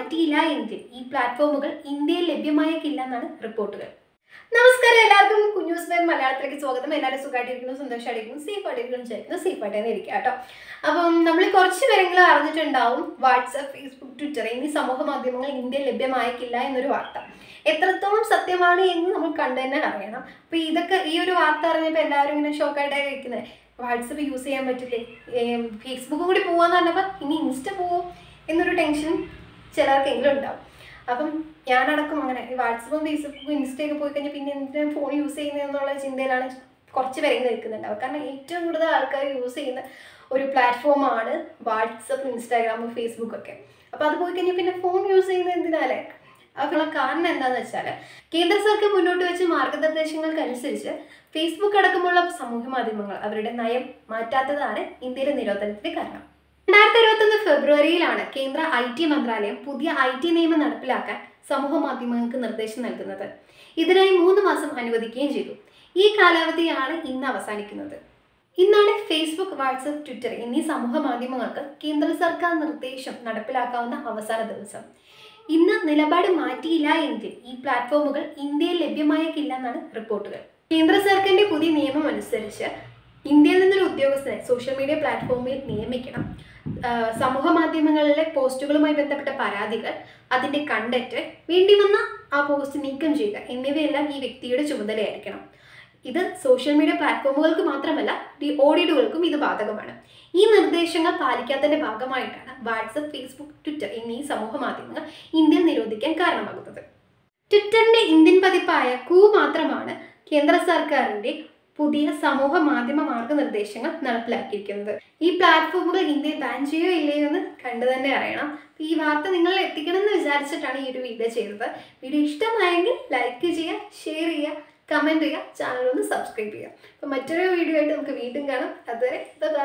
മാറ്റിയില്ല എങ്കിൽ ഈ പ്ലാറ്റ്ഫോമുകൾ ഇന്ത്യയിൽ ലഭ്യമായേക്കില്ല എന്നാണ് റിപ്പോർട്ടുകൾ നമസ്കാരം എല്ലാവർക്കും കുഞ്ഞൂസ് ബൈ മലയാളത്തിലേക്ക് സ്വാഗതം എല്ലാവരും സുഖമായിട്ടിരിക്കുന്നു സന്തോഷമായിട്ടിരിക്കുന്നു സേഫ് ആയിട്ടിരിക്കുന്നു വിചാരിക്കുന്നു സേഫ് ആയിട്ട് തന്നെ ഇരിക്കുക കേട്ടോ അപ്പം നമ്മൾ കുറച്ച് പേരെങ്കിലും അറിഞ്ഞിട്ടുണ്ടാവും വാട്സപ്പ് ഫേസ്ബുക്ക് ട്വിറ്റർ എന്നീ സമൂഹ മാധ്യമങ്ങൾ ഇന്ത്യയിൽ ലഭ്യമായേക്കില്ല എന്നൊരു വാർത്ത എത്രത്തോളം സത്യമാണ് എന്ന് നമ്മൾ കണ്ടു തന്നെ അറിയണം അപ്പോൾ ഇതൊക്കെ ഈ ഒരു വാർത്ത അറിഞ്ഞപ്പോൾ എല്ലാവരും ഇങ്ങനെ ഷോക്കായിട്ടാണ് ഇരിക്കുന്നത് വാട്സപ്പ് യൂസ് ചെയ്യാൻ പറ്റില്ലേ ഫേസ്ബുക്കും കൂടി പോവാന്ന് പറഞ്ഞപ്പോൾ ഇനി ഇൻസ്റ്റ പോവോ എന്നൊരു ടെൻഷൻ ചിലർക്കെങ്കിലും ഉണ്ടാവും അപ്പം ഞാനടക്കം അങ്ങനെ ഈ വാട്സപ്പും ഫേസ്ബുക്കും ഇൻസ്റ്റയൊക്കെ പോയി കഴിഞ്ഞാൽ പിന്നെ എന്തിനാണ് ഫോൺ യൂസ് ചെയ്യുന്നത് എന്നുള്ള ചിന്തയിലാണ് കുറച്ച് പേരെ നിൽക്കുന്നുണ്ടാവും കാരണം ഏറ്റവും കൂടുതൽ ആൾക്കാർ യൂസ് ചെയ്യുന്ന ഒരു പ്ലാറ്റ്ഫോമാണ് വാട്സപ്പ് ഇൻസ്റ്റാഗ്രാം ഫേസ്ബുക്ക് ഒക്കെ അപ്പോൾ അത് പോയി കഴിഞ്ഞാൽ പിന്നെ ഫോൺ യൂസ് ചെയ്യുന്നത് എന്തിനാലേ അതിനുള്ള കാരണം എന്താണെന്ന് വെച്ചാൽ കേന്ദ്ര സർക്കാർ മുന്നോട്ട് വെച്ച മാർഗനിർദ്ദേശങ്ങൾക്കനുസരിച്ച് ഫേസ്ബുക്ക് അടക്കമുള്ള സമൂഹ മാധ്യമങ്ങൾ അവരുടെ നയം മാറ്റാത്തതാണ് ഇന്ത്യയിലെ നിരോധനത്തിന് കാരണം രണ്ടായിരത്തി ഇരുപത്തൊന്ന് ഫെബ്രുവരിയിലാണ് കേന്ദ്ര ഐ ടി മന്ത്രാലയം പുതിയ ഐ ടി നിയമം നടപ്പിലാക്കാൻ സമൂഹ മാധ്യമങ്ങൾക്ക് നിർദ്ദേശം നൽകുന്നത് ഇതിനായി മൂന്ന് മാസം അനുവദിക്കുകയും ചെയ്തു ഈ കാലാവധിയാണ് ഇന്ന് അവസാനിക്കുന്നത് ഇന്നാണ് ഫേസ്ബുക്ക് വാട്സപ്പ് ട്വിറ്റർ എന്നീ സമൂഹ മാധ്യമങ്ങൾക്ക് കേന്ദ്ര സർക്കാർ നിർദ്ദേശം നടപ്പിലാക്കാവുന്ന അവസാന ദിവസം ഇന്ന് നിലപാട് മാറ്റിയില്ല എങ്കിൽ ഈ പ്ലാറ്റ്ഫോമുകൾ ഇന്ത്യയിൽ ലഭ്യമായേക്കില്ല എന്നാണ് റിപ്പോർട്ടുകൾ കേന്ദ്ര സർക്കാരിന്റെ പുതിയ നിയമം അനുസരിച്ച് ഇന്ത്യയിൽ നിന്നൊരു ഉദ്യോഗസ്ഥനെ സോഷ്യൽ മീഡിയ പ്ലാറ്റ്ഫോമിൽ നിയമിക്കണം ആഹ് സമൂഹ മാധ്യമങ്ങളിലെ പോസ്റ്റുകളുമായി ബന്ധപ്പെട്ട പരാതികൾ അതിൻ്റെ കണ്ടന്റ് വേണ്ടി വന്ന ആ പോസ്റ്റ് നീക്കം ചെയ്യുക എന്നിവയെല്ലാം ഈ വ്യക്തിയുടെ ചുമതലയായിരിക്കണം ഇത് സോഷ്യൽ മീഡിയ പ്ലാറ്റ്ഫോമുകൾക്ക് മാത്രമല്ല ഡി ഓഡിറ്റുകൾക്കും ഇത് ബാധകമാണ് ഈ നിർദ്ദേശങ്ങൾ പാലിക്കാത്തതിന്റെ ഭാഗമായിട്ടാണ് വാട്സപ്പ് ഫേസ്ബുക്ക് ട്വിറ്റർ എന്നീ സമൂഹ മാധ്യമങ്ങൾ ഇന്ത്യയിൽ നിരോധിക്കാൻ കാരണമാകുന്നത് ട്വിറ്ററിന്റെ ഇന്ത്യൻ പതിപ്പായ കൂ മാത്രമാണ് കേന്ദ്ര സർക്കാരിന്റെ പുതിയ സമൂഹ മാധ്യമ മാർഗനിർദ്ദേശങ്ങൾ നടപ്പിലാക്കിയിരിക്കുന്നത് ഈ പ്ലാറ്റ്ഫോമുകൾ ഇന്ത്യയിൽ ബാൻ ചെയ്യോ ഇല്ലയോ എന്ന് കണ്ടു തന്നെ അറിയണം ഈ വാർത്ത നിങ്ങൾ എത്തിക്കണം എന്ന് വിചാരിച്ചിട്ടാണ് ഈ ഒരു വീഡിയോ ചെയ്തത് വീഡിയോ ഇഷ്ടമായെങ്കിൽ ലൈക്ക് ചെയ്യുക ഷെയർ ചെയ്യുക കമൻറ്റ് ചെയ്യുക ചാനൽ ഒന്ന് സബ്സ്ക്രൈബ് ചെയ്യുക അപ്പോൾ മറ്റൊരു വീഡിയോ ആയിട്ട് നമുക്ക് വീണ്ടും കാണാം അതുവരെ ബൈ